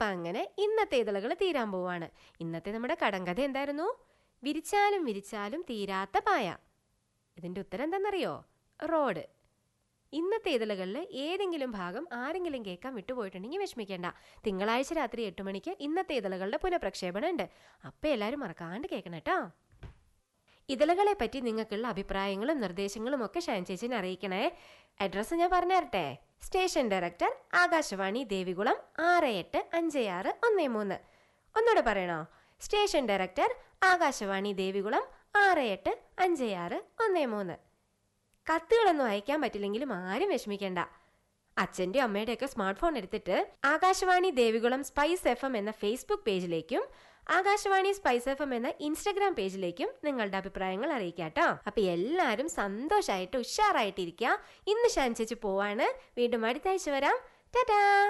അങ്ങനെ ഇന്നത്തെ ഇതളുകൾ തീരാൻ പോവാണ് ഇന്നത്തെ നമ്മുടെ കടങ്കഥ എന്തായിരുന്നു വിരിച്ചാലും വിരിച്ചാലും തീരാത്ത പായ ഇതിന്റെ ഉത്തരം എന്താണെന്നറിയോ റോഡ് ഇന്നത്തെ ഇതളുകളിൽ ഏതെങ്കിലും ഭാഗം ആരെങ്കിലും കേൾക്കാൻ വിട്ടുപോയിട്ടുണ്ടെങ്കിൽ വിഷമിക്കേണ്ട തിങ്കളാഴ്ച രാത്രി എട്ട് മണിക്ക് ഇന്നത്തെ ഇതളുകളുടെ പുനഃപ്രക്ഷേപണം ഉണ്ട് അപ്പം എല്ലാവരും മറക്കാണ്ട് കേൾക്കണം കേട്ടോ ഇതളുകളെ പറ്റി നിങ്ങൾക്കുള്ള അഭിപ്രായങ്ങളും നിർദ്ദേശങ്ങളും ഒക്കെ ഷാൻ ചേച്ചിനെ അറിയിക്കണേ അഡ്രസ്സ് ഞാൻ പറഞ്ഞു തരട്ടെ സ്റ്റേഷൻ ഡയറക്ടർ ആകാശവാണി ദേവികുളം ആറ് എട്ട് അഞ്ച് ആറ് ഒന്ന് മൂന്ന് ഒന്നുകൂടെ പറയണോ സ്റ്റേഷൻ ഡയറക്ടർ ആകാശവാണി ദേവികുളം ആറ് എട്ട് അഞ്ച് ആറ് ഒന്ന് മൂന്ന് കത്തുകളൊന്നും അയക്കാൻ പറ്റില്ലെങ്കിലും ആരും വിഷമിക്കേണ്ട അച്ഛൻ്റെ അമ്മയുടെയൊക്കെ സ്മാർട്ട് ഫോൺ എടുത്തിട്ട് Akashvani Devikulam spice F M എന്ന ഫേസ്ബുക്ക് പേജിലേക്കും ആകാശവാണി സ്പൈസ് എഫ് എം എന്ന ഇൻസ്റ്റഗ്രാം പേജിലേക്കും നിങ്ങളുടെ അഭിപ്രായങ്ങൾ അറിയിക്കാട്ടോ അപ്പൊ എല്ലാവരും സന്തോഷമായിട്ട് ഉഷാറായിട്ടിരിക്കുക ഇന്ന് ഷാൻ ചേച്ചി പോവാണ് വീണ്ടും അടുത്താഴ്ച വരാം ടാറ്റാ